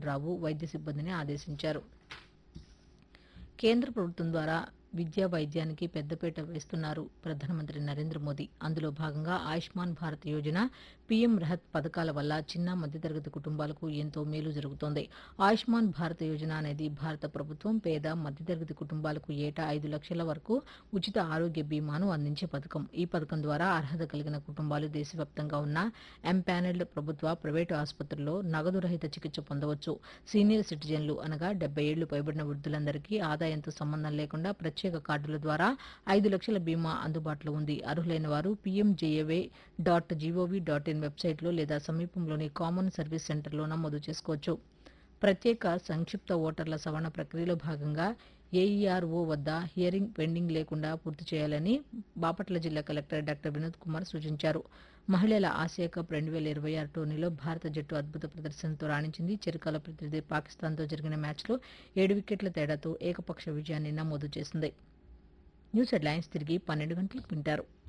రావు వైద్య సిబ్బందిని ఆదేశించారు కేంద్ర ప్రభుత్వం ద్వారా విద్యా వైద్యానికి పెద్దపీట వేస్తున్నారు ప్రధానమంత్రి నరేంద్ర మోదీ అందులో భాగంగా ఆయుష్మాన్ భారత్ యోజన పీఎం రహత్ పథకాల వల్ల చిన్న మధ్యతరగతి కుటుంబాలకు ఎంతో మేలు జరుగుతోంది ఆయుష్మాన్ భారత్ యోజన అనేది భారత ప్రభుత్వం పేద మధ్యతరగతి కుటుంబాలకు ఏటా ఐదు లక్షల వరకు ఉచిత ఆరోగ్య బీమాను అందించే పథకం ఈ పథకం ద్వారా అర్హత కలిగిన కుటుంబాలు దేశవ్యాప్తంగా ఉన్న ఎంపానెల్డ్ ప్రభుత్వ ప్రైవేటు ఆసుపత్రుల్లో నగదు రహిత చికిత్స పొందవచ్చు సీనియర్ సిటిజన్లు అనగా డెబ్బై ఏళ్లు పైబడిన వృద్ధులందరికీ ఆదాయంతో సంబంధం లేకుండా ప్రత్యేక కార్డుల ద్వారా ఐదు లక్షల బీమా అందుబాటులో ఉంది అర్హులైన వారు PMJAY dot GOV dot in వెబ్సైట్లో లేదా సమీపంలోని కామన్ సర్వీస్ సెంటర్లో నమోదు చేసుకోవచ్చు ప్రత్యేక సంక్షిప్త ఓటర్ల సవరణ ప్రక్రియలో భాగంగా ఏఈఆర్ఓ వద్ద హియరింగ్ పెండింగ్ లేకుండా పూర్తి చేయాలని బాపట్ల జిల్లా కలెక్టర్ డాక్టర్ వినోద్ కుమార్ సూచించారు మహిళల ఆసియా కప్ రెండు వేల ఇరవై ఆరు టోర్నీలో భారత జట్టు అద్భుత ప్రదర్శనతో రాణించింది చిరకాల ప్రతినిధి పాకిస్తాన్తో జరిగిన మ్యాచ్లో ఏడు వికెట్ల తేడాతో ఏకపక్ష విజయాన్ని నమోదు చేసింది న్యూస్ హెడ్లైన్స్ తిరిగి పన్నెండు గంటలకు వింటారు